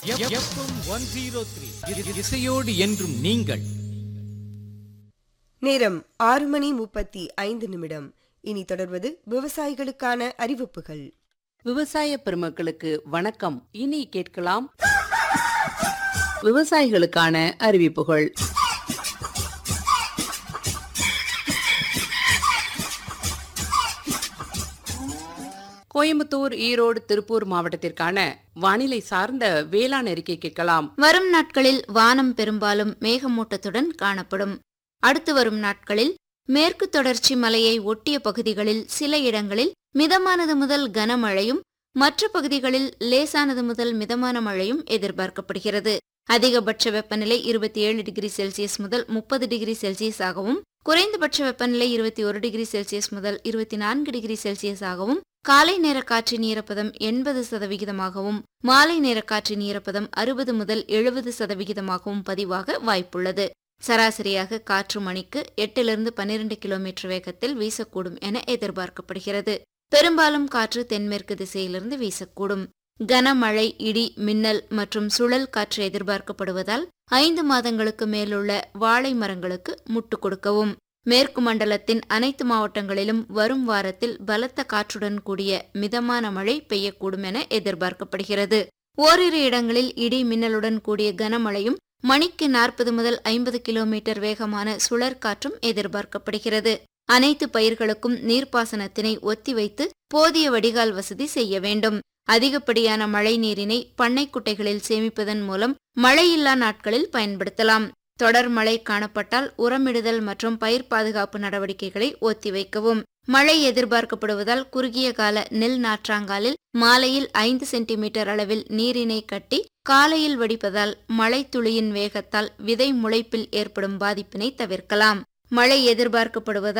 FM one zero three இசையோடு என்றும் நீங்கள் நேரம் ஆறு மணி முப்பத்தி ஐந்து நிமிடம் இனி தொடர்வது விவசாயிகளுக்கான அறிவிப்புகள் விவசாய பெருமக்களுக்கு வணக்கம் இனி கேட்கலாம் விவசாயிகளுக்கான அறிவிப்புகள் கோயம்புத்தூர் ஈரோடு திருப்பூர் மாவட்டத்திற்கான வானிலை சார்ந்த வேளாண் அறிக்கை கேட்கலாம் வரும் நாட்களில் வானம் பெரும்பாலும் மேகமூட்டத்துடன் காணப்படும் அடுத்து வரும் நாட்களில் மேற்கு தொடர்ச்சி மலையை ஒட்டிய பகுதிகளில் சில இடங்களில் மிதமானது முதல் கனமழையும் மற்ற பகுதிகளில் லேசானது முதல் மிதமான மழையும் எதிர்பார்க்கப்படுகிறது அதிகபட்ச வெப்பநிலை இருபத்தி ஏழு டிகிரி செல்சியஸ் முதல் முப்பது டிகிரி செல்சியஸ் ஆகவும் குறைந்தபட்ச வெப்பநிலை இருபத்தி ஒரு டிகிரி செல்சியஸ் முதல் இருபத்தி நான்கு டிகிரி செல்சியஸ் ஆகவும் காலை நேர காற்றின் ஈரப்பதம் எண்பது சதவிகிதமாகவும் மாலை நேர காற்றின் ஈரப்பதம் அறுபது முதல் எழுபது சதவிகிதமாகவும் பதிவாக வாய்ப்புள்ளது சராசரியாக காற்று மணிக்கு எட்டிலிருந்து பன்னிரண்டு கிலோமீட்டர் வேகத்தில் வீசக்கூடும் என எதிர்பார்க்கப்படுகிறது பெரும்பாலும் காற்று தென்மேற்கு திசையிலிருந்து வீசக்கூடும் கனமழை இடி மின்னல் மற்றும் சுழல் காற்று எதிர்பார்க்கப்படுவதால் ஐந்து மாதங்களுக்கு மேலுள்ள வாழை மரங்களுக்கு முட்டு கொடுக்கவும் மேற்கு மண்டலத்தின் அனைத்து மாவட்டங்களிலும் வரும் வாரத்தில் பலத்த காற்றுடன் கூடிய மிதமான மழை பெய்யக்கூடும் என எதிர்பார்க்கப்படுகிறது ஓரிரு இடங்களில் இடி மின்னலுடன் கூடிய கனமழையும் மணிக்கு நாற்பது முதல் ஐம்பது கிலோமீட்டர் வேகமான சுழற்காற்றும் எதிர்பார்க்கப்படுகிறது அனைத்து பயிர்களுக்கும் நீர்ப்பாசனத்தினை ஒத்திவைத்து போதிய வடிகால் வசதி செய்ய வேண்டும் அதிகப்படியான மழை நீரினை பண்ணை குட்டைகளில் சேமிப்பதன் மூலம் மழையில்லா நாட்களில் பயன்படுத்தலாம் தொடர் மழை காணப்பட்டால் உரமிடுதல் மற்றும் பயிர் பாதுகாப்பு நடவடிக்கைகளை ஒத்திவைக்கவும் மழை எதிர்பார்க்கப்படுவதால் குறுகிய கால நெல் நாற்றாங்காலில் மாலையில் ஐந்து சென்டிமீட்டர் அளவில் நீரினை கட்டி காலையில் வடிப்பதால் மழை துளியின் வேகத்தால் விதை முளைப்பில் ஏற்படும் பாதிப்பினை தவிர்க்கலாம் மழை எதிர்பார்க்கப்படுவதால்